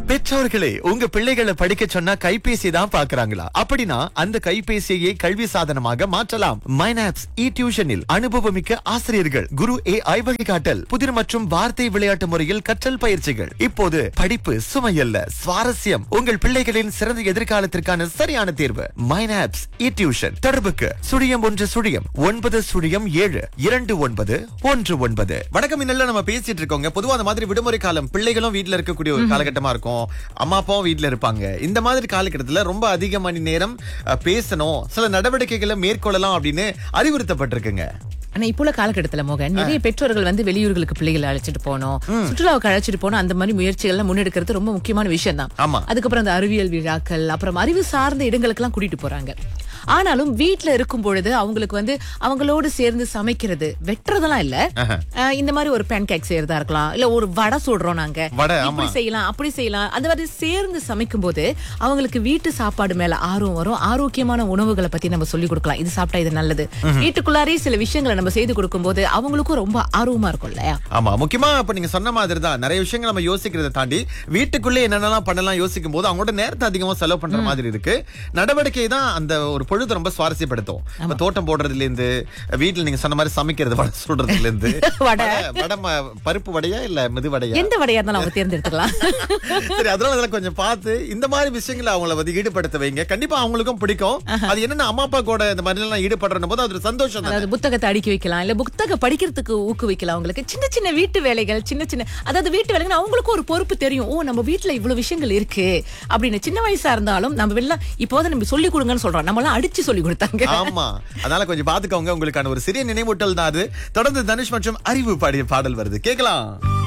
பெற்றோர்களே உங்க பிள்ளைகளை படிக்க சொன்னா கைபேசி தான் பாக்குறாங்களா அப்படின்னா அந்த கைபேசியை கல்வி சாதனமாக மாற்றலாம் மைனாப்ஸ் இ டியூஷனில் அனுபவமிக்க ஆசிரியர்கள் குரு ஏ ஐ வழிகாட்டல் புதிர் மற்றும் வார்த்தை விளையாட்டு முறையில் கற்றல் பயிற்சிகள் இப்போது படிப்பு சுமையல்ல சுவாரஸ்யம் உங்கள் பிள்ளைகளின் சிறந்த எதிர்காலத்திற்கான சரியான தேர்வு மைனாப்ஸ் இ டியூஷன் தொடர்புக்கு சுழியம் ஒன்று சுழியம் ஒன்பது சுழியம் ஏழு இரண்டு ஒன்பது ஒன்று ஒன்பது வணக்கம் இன்னல்ல நம்ம பேசிட்டு இருக்கோங்க பொதுவா அந்த மாதிரி விடுமுறை காலம் பிள்ளைகளும் வீட்ல இருக்கக்கூடிய ஒரு காலகட்டமா இருக்கும் அம்மா அப்பாவும் வீட்ல இருப்பாங்க இந்த மாதிரி காலகட்டத்துல ரொம்ப அதிக மணி நேரம் அஹ், பேசணும் சில நடவடிக்கைகளை மேற்கொள்ளலாம் அப்படின்னு அறிவுறுத்தப்பட்டிருக்குங்க ஆனா இப்போ உள்ள காலகட்டத்துல மோகன் நிறைய பெற்றோர்கள் வந்து வெளியூர்களுக்கு பிள்ளைகளை அழைச்சிட்டு போனோம் சுற்றுலாவுக்கு அழைச்சிட்டு போனோம் அந்த மாதிரி முயற்சிகள்லாம் முன்னெடுக்கிறது ரொம்ப முக்கியமான விஷயம் தான் ஆமா. அதுக்கப்புறம் அந்த அறிவியல் விழாக்கள் அப்புறம் அறிவு சார்ந்த இடங்களுக்கு எல்லாம் கூட்டிட்டு போறாங்க ஆனாலும் வீட்ல இருக்கும் பொழுது அவங்களுக்கு வந்து அவங்களோடு சேர்ந்து சமைக்கிறது வெட்டுறதெல்லாம் இல்ல அஹ், இந்த மாதிரி ஒரு பேன் கேக் செய்யறதா இருக்கலாம் இல்ல ஒரு வடை சுடுறோம் நாங்க வடை, இப்படி செய்யலாம் அப்படி செய்யலாம் அந்த மாதிரி சேர்ந்து சமைக்கும் போது அவங்களுக்கு வீட்டு சாப்பாடு மேல ஆர்வம் வரும் ஆரோக்கியமான உணவுகளை பத்தி நம்ம சொல்லி கொடுக்கலாம் இது சாப்பிட்டா இது நல்லது வீட்டுக்குள்ளாரே சில விஷயங்களை நம்ம செய்து கொடுக்கும்போது அவங்களுக்கும் ரொம்ப ஆர்வமா இருக்கும் இல்லையா ஆமா முக்கியமா இப்ப நீங்க சொன்ன மாதிரி தான் நிறைய விஷயங்கள் நம்ம யோசிக்கிறதை தாண்டி வீட்டுக்குள்ளே என்னென்னலாம் பண்ணலாம் யோசிக்கும் போது அவங்களோட நேரத்தை அதிகமா செலவு பண்ற மாதிரி இருக்கு நடவடிக்கை தான் அந்த ஒரு பொழுது ரொம்ப சுவாரஸ்யப்படுத்தும் இப்ப தோட்டம் போடுறதுல இருந்து வீட்டுல நீங்க சொன்ன மாதிரி சமைக்கிறது வடை சுடுறதுல இருந்து வடை. வடை வடை ம- பருப்பு வடையா இல்ல மெது வடையா எந்த வடையா இருந்தாலும் அவங்க தேர்ந்தெடுத்துக்கலாம் சரி அதனால அதெல்லாம் கொஞ்சம் பார்த்து இந்த மாதிரி விஷயங்களை அவங்கள வந்து ஈடுபடுத்த வைங்க கண்டிப்பா அவங்களுக்கும் பிடிக்கும் அது என்னன்னா அம்மா அப்பா கூட இந்த மாதிரி எல்லாம் ஈடுபடுற போது அது ஒரு சந்தோஷம் தானே. அதாவது புத்தகத்தை அடுக்கி வைக்கலாம் இல்ல புத்தக படிக்கிறதுக்கு ஊக்குவிக்கலாம் அவங்களுக்கு சின்ன சின்ன வீட்டு வேலைகள் சின்ன சின்ன அதாவது வீட்டு வேலைகள் அவங்களுக்கும் ஒரு பொறுப்பு தெரியும் ஓ நம்ம வீட்டுல இவ்வளவு விஷயங்கள் இருக்கு அப்படின்னு சின்ன வயசா இருந்தாலும் நம்ம வெளில இப்போதான் நம்ம சொல்லி கொடுங்கன்னு சொல்றோம் நம்ம எல்லாம் அடிச்சு சொல்லி கொடுத்தாங்க ஆமா அதனால கொஞ்சம் பாத்துக்கோங்க உங்களுக்கான ஒரு சிறிய நினைவூட்டல் தான் அது தொடர்ந்து தனுஷ் மற்றும் அறிவு பாடிய பாடல் வருது கேக்கலாம்